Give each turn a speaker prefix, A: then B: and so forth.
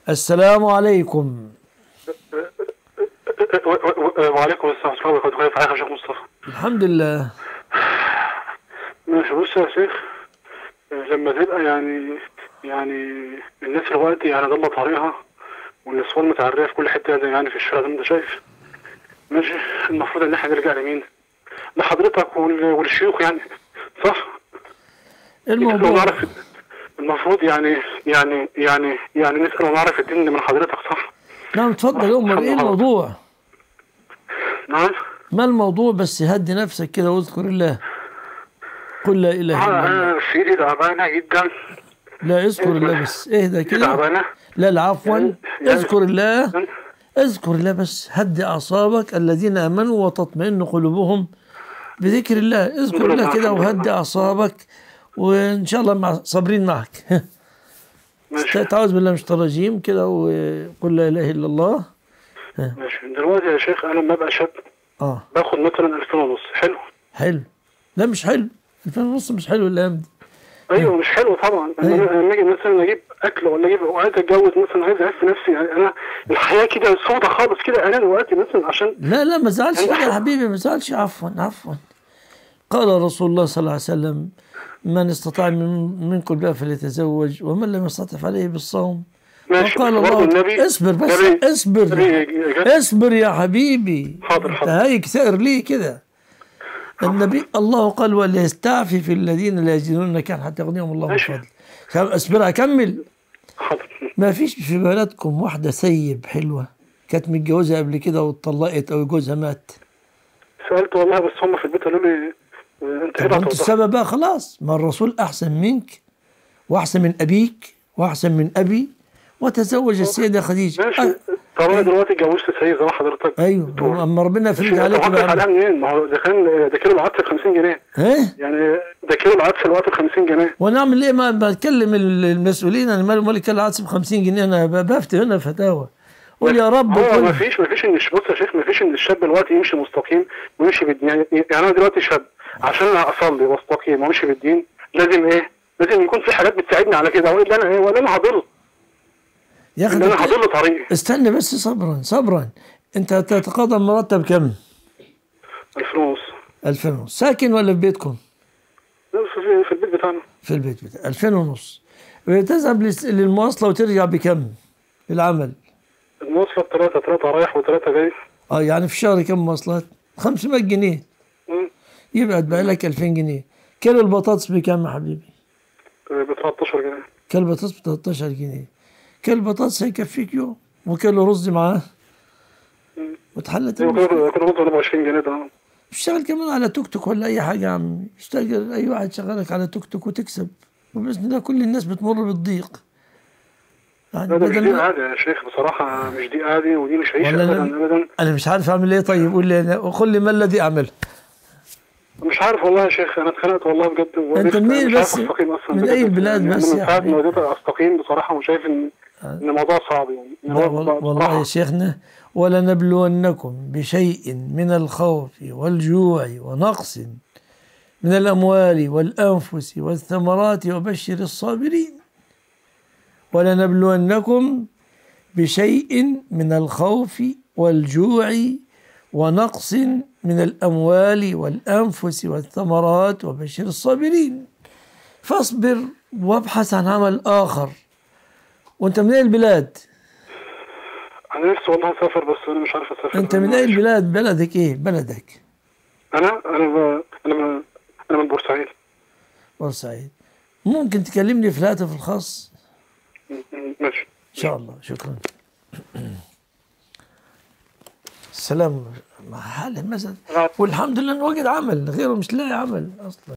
A: السلام عليكم
B: وعليكم السلام ورحمة الله وبركاته كيف حالك يا شيخ مصطفى؟
A: الحمد لله
B: ماشي بص يا شيخ لما تبقى يعني يعني الناس دلوقتي يعني ضل طريقها والنسوان متعرية في كل حتة زي يعني في الشارع زي ما انت شايف ماشي المفروض ان احنا نرجع لمين؟ لحضرتك وال- والشيوخ يعني صح؟
A: الموضوع
B: ونعرف المفروض يعني يعني يعني يعني نسأل ونعرف الدين من حضرتك صح؟
A: نعم تفضل يا أمر إيه الموضوع
B: نعم؟
A: ما الموضوع بس هدي نفسك كده واذكر الله قل لا إله إلا الله
B: انا نفسيتي تعبانة جدا
A: لا اذكر الله بس اهدى كده
B: تعبانة
A: لا لا عفوا
B: يعني-
A: اذكر الله اذكر الله بس هدي أعصابك الذين آمنوا وتطمئن قلوبهم بذكر الله اذكر الله كده وهدي أعصابك وإن شاء الله مع صابرين معك
B: ماشي
A: تعوذ بالله من الشيطان الرجيم كده وقل لا إله إلا الله
B: ماشي دلوقتي يا شيخ انا لما ابقى شاب
A: اه
B: باخد مثلا 2000 ونص حلو
A: حلو لا مش حلو الفين ونص مش حلو الأيام دي
B: ايوه مش حلو طبعا
A: أيوة.
B: انا لما اجي مثلا اجيب اكل ولا اجيب وعايز اتجوز مثلا عايز اعف نفسي يعني انا الحياه كده سودة خالص كده انا دلوقتي مثلا عشان
A: لا لا ما تزعلش كده يا حبيبي ما تزعلش عفوا عفوا قال رسول الله صلى الله عليه وسلم من استطاع من منكم بقى فليتزوج ومن لم يستطع فعليه بالصوم
B: ماشي
A: وقال
B: بس برضه
A: الله
B: النبي
A: اصبر بس
B: النبي-
A: اصبر
B: النبي جاب-
A: اصبر يا حبيبي
B: حاضر،
A: انت
B: حاضر.
A: هايك سائر ليه كده النبي الله قال وليستعفف الذين لا يجدون نكاحا حتى يغنيهم الله من
B: ماشي.
A: فضله كم- اصبر اكمل
B: حاضر
A: ما فيش في بلدكم واحدة سيب حلوة كانت متجوزة قبل كده واتطلقت أو جوزها مات
B: سالت والله بس هم في البيت قالوا لي آه، انت ايه
A: طب
B: اللي
A: انت
B: هتوضح
A: السبب بقى خلاص ما الرسول احسن منك واحسن من ابيك واحسن من ابي وتزوج السيده خديجه
B: ماشي
A: أه.
B: طب انا دلوقتي اتجوزت سيد زي ما حضرتك
A: ايوه اما ربنا يفرج
B: ماشي،
A: عليك
B: طب هصرف عليها
A: بقى
B: منين؟ ما هو ده كان ده كيلو العدس ب 50 جنيه
A: ايه
B: يعني ده كيلو العدس الوقت ب 50 جنيه
A: ونعمل ايه ما بكلم المسؤولين انا مالي مالي كل عدس ب 50 جنيه انا ب- بفتي هنا فتاوى قول يا رب
B: هو
A: كل-
B: ما فيش ما فيش ان بص يا شيخ ما فيش ان الشاب دلوقتي يمشي مستقيم ويمشي بالدين يعني, يعني انا دلوقتي شاب عشان انا اصلي واستقيم وامشي بالدين لازم ايه؟ لازم يكون في حاجات بتساعدني على كده والا انا ايه ولا انا هضل
A: يا اخي
B: ان انا
A: ده-
B: هضل طريقي
A: استنى بس صبرا صبرا انت تتقاضى مرتب كم
B: 2000 ونص
A: 2000 ونص ساكن ولا في بيتكم
B: لا، في, في البيت بتاعنا
A: في البيت بتاع 2000 ونص وتذهب للس- للمواصله وترجع بكم في العمل
B: المواصلة ثلاثة ثلاثة رايح وثلاثة جاي
A: اه يعني في الشهر كم مواصلات 500 جنيه
B: مم.
A: يبقى تبقى لك 2000 جنيه كيلو البطاطس بكم يا حبيبي
B: ب 13 جنيه
A: كيلو البطاطس ب 13 جنيه كيلو البطاطس هيكفيك يوم وكيلو رز معاه وتحلت
B: ايوه
A: المشكلة.
B: كده كده برضه 20 جنيه ده
A: اشتغل كمان على توك توك ولا اي حاجه يا عم اشتغل اي واحد شغالك على توك توك وتكسب وباذن الله كل الناس بتمر بالضيق يعني
B: لا ده مش
A: بدل
B: دي
A: ما-
B: عادي يا شيخ بصراحة مش دي عادي ودي مش عيشة
A: ولا
B: أبدا
A: أنا-
B: أبدا
A: انا مش عارف اعمل ايه طيب قول لي أنا- قل لي ما الذي اعمله
B: مش عارف والله يا شيخ أنا اتخنقت والله بجد
A: أنت
B: ولسه
A: منين
B: مش عارف
A: بس؟
B: أستقيم أصلا
A: من
B: بجد.
A: أي البلاد
B: يعني
A: بس
B: أنا
A: يا
B: من ساعة
A: حبيبي؟
B: ما بديت أستقيم بصراحة وشايف إن إن الموضوع صعب يعني إن
A: لا
B: هو
A: وال- والله يا
B: بصراحة
A: شيخنا ولنبلونكم بشيء من الخوف والجوع ونقص من الأموال والأنفس والثمرات وبشر الصابرين ولنبلونكم بشيء من الخوف والجوع ونقص من الأموال والأنفس والثمرات وبشر الصابرين فاصبر وابحث عن عمل آخر وانت من اي البلاد
B: أنا نفسي والله أسافر بس أنا مش عارف أسافر
A: انت من اي البلاد بلدك ايه بلدك
B: أنا أنا ب... أنا من... أنا من بورسعيد
A: بورسعيد ممكن تكلمني في الهاتف الخاص
B: م- م- ماشي
A: ان شاء الله شكرا السلام مع حاله مثلا والحمد لله انه وجد عمل غيره مش لاقي عمل اصلا